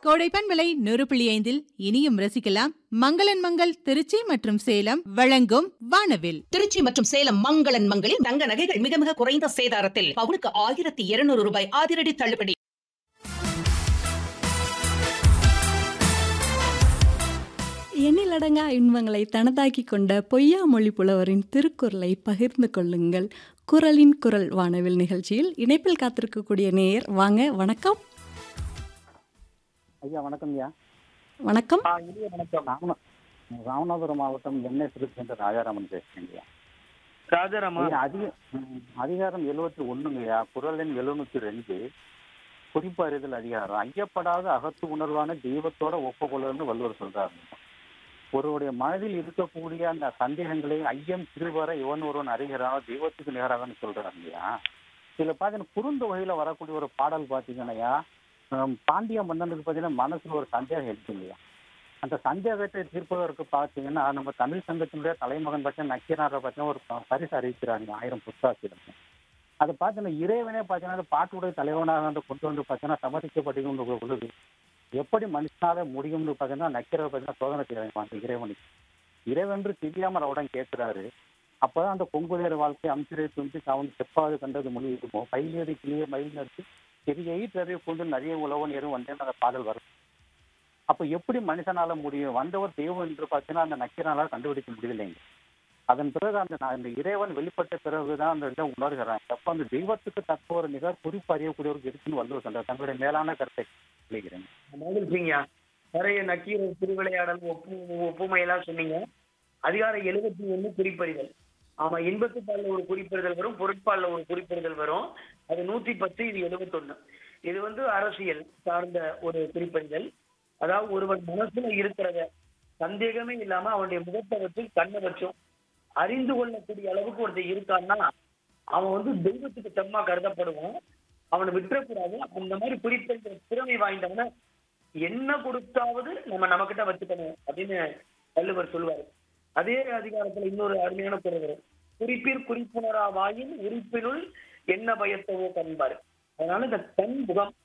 கோடைப்பன் விலை நூறு புள்ளி ஐந்தில் இனியும் ரசிக்கலாம் மங்களன் மங்கள் திருச்சி மற்றும் சேலம் வழங்கும் வானவில் திருச்சி மற்றும் சேலம் மங்களன் மங்களில் தங்க நகைகள் மிக மிக குறைந்த சேதாரத்தில் பவுனுக்கு ஆயிரத்தி இருநூறு ரூபாய் அதிரடி தள்ளுபடி எண்ணிலடங்கா இன்பங்களை தனதாக்கி கொண்ட பொய்யா மொழி புலவரின் திருக்குறளை பகிர்ந்து கொள்ளுங்கள் குரலின் குரல் வானவில் நிகழ்ச்சியில் இணைப்பில் காத்திருக்கக்கூடிய நேயர் வாங்க வணக்கம் ஐயா வணக்கம் ஐயா வணக்கம் ஆ, இனிய வணக்கம் ராமநா ராமநாதபுரம் மாவட்டம் எண்ணெய் திருச்சி ராஜாராமன் பேசுறேங்க ஐயா ராஜாராமா ஐயா, அதிக ம், அதிகாரம் எழுபத்தி ஒண்ணுங்கய்யா குரல் எண் எழுநூத்தி ரெண்டு குறிப்பு அறிதல் அதிகாரம் ஐயப்படாத அகத்து உணர்வான தெய்வத்தோட ஒப்புக்கொள்ளன்னு வள்ளுவர் சொல்றாரு ஒருவருடைய மனதில் இருக்கக்கூடிய அந்த சந்தேகங்களை ஐயம் திருவர இவன் ஒருவன் அறிகிறானோ தெய்வத்துக்கு நிகராகன்னு சொல்றாரு இல்லையா இதுல பாத்தீங்கன்னா குறுந்த வகையில வரக்கூடிய ஒரு பாடல் பாத்தீங்கன்னாயா ஹம், பாண்டிய மன்னனுக்கு பாத்தீங்கன்னா மனசுல ஒரு சந்தேகம் இருக்கு இல்லையா அந்த சந்தேகத்தை தீர்ப்பதற்கு பார்த்தீங்கன்னா நம்ம தமிழ் சங்கத்தினுடைய தலைமகன் பார்த்தீங்கன்னா நக்கீரனாரை பார்த்தீங்கன்னா ஒரு ப- பரிசு அறிவிக்கிறாங்க ஆயிரம் புத்தாசிரியர் அதை பார்த்தீங்கன்னா இறைவனே பார்த்தீங்கன்னா அந்த பாட்டுடைய தலைவனாக வந்து கொண்டு வந்து பார்த்தீங்கன்னா சமதிக்கப்பட்டிருக்கும் பொழுது எப்படி மனுஷனால முடியும்னு பார்த்தீங்கன்னா நக்கீரர் பார்த்தீங்கன்னா சோதனை செய்யறாங்க அந்த இறைவனுக்கு இறைவன்று தெரியாமல் அவரிடம் கேட்கிறாரு அப்பதான் அந்த கொங்குதேர் வாழ்க்கை அம்சிரை துண்டி அவன் செப்பாது கண்டது மொழி இருக்குமோ பயிலேறி கிளியே மயில் நடிச்சு பெரிய ஈற்றறிய கொண்டு நிறைய உழவன் எரும் வந்தேன் அந்த பாடல் வரும் அப்ப எப்படி மனுஷனால முடியும் வந்தவர் தெய்வம் என்று பார்த்தீங்கன்னா அந்த நக்கீரனால கண்டுபிடிக்க முடியலைங்க அதன் பிறகு அந்த நான் இந்த இறைவன் வெளிப்பட்ட பிறகுதான் அந்த இதை உணர்கிறான் அப்ப அந்த தெய்வத்துக்கு தக்க ஒரு நிகர் குறிப்பு அறியக்கூடியவருக்கு இருக்குன்னு வள்ளுவர் சொல்றார் தன்னுடைய மேலான கருத்தை சொல்லிக்கிறேன் மகிழ்ச்சிங்க நிறைய நக்கீரர் திருவிளையாடல் ஒப்பு ஒப்புமையெல்லாம் சொன்னீங்க அதிகாரம் எழுபத்தி ஒண்ணு குறிப்பறிதல் ஆமா இன்பத்துப்பால்ல ஒரு குறிப்பறிதல் வரும் பொருட்பால்ல ஒரு குறிப்பறிதல் வரும் அது நூத்தி பத்து இது எழுபத்தொன்னு இது வந்து அரசியல் சார்ந்த ஒரு குறிப்பறிதல் அதாவது ஒருவன் மனசுல இருக்கிறத சந்தேகமே இல்லாம அவனுடைய முகத்தை வச்சு கண்ணை வச்சும் அறிந்து கொள்ளக்கூடிய அளவுக்கு ஒருத்தர் இருக்கான்னா அவன் வந்து தெய்வத்துக்கு செம்மா கருதப்படுவான் அவனை விட்டுறக்கூடாது அந்த மாதிரி குறிப்பிட்ட திறமை வாய்ந்தவன என்ன கொடுத்தாவது நம்ம நம்ம கிட்ட வச்சுக்கணும் அப்படின்னு வள்ளுவர் சொல்லுவாரு அதே அதிகாரத்துல இன்னொரு அருமையான குரல் வரும் குறிப்பிற் குறிப்புணரா வாயின் உறுப்பினுள் என்ன பயத்தவோ கண்பாரு அதனால இந்த கண் முகம்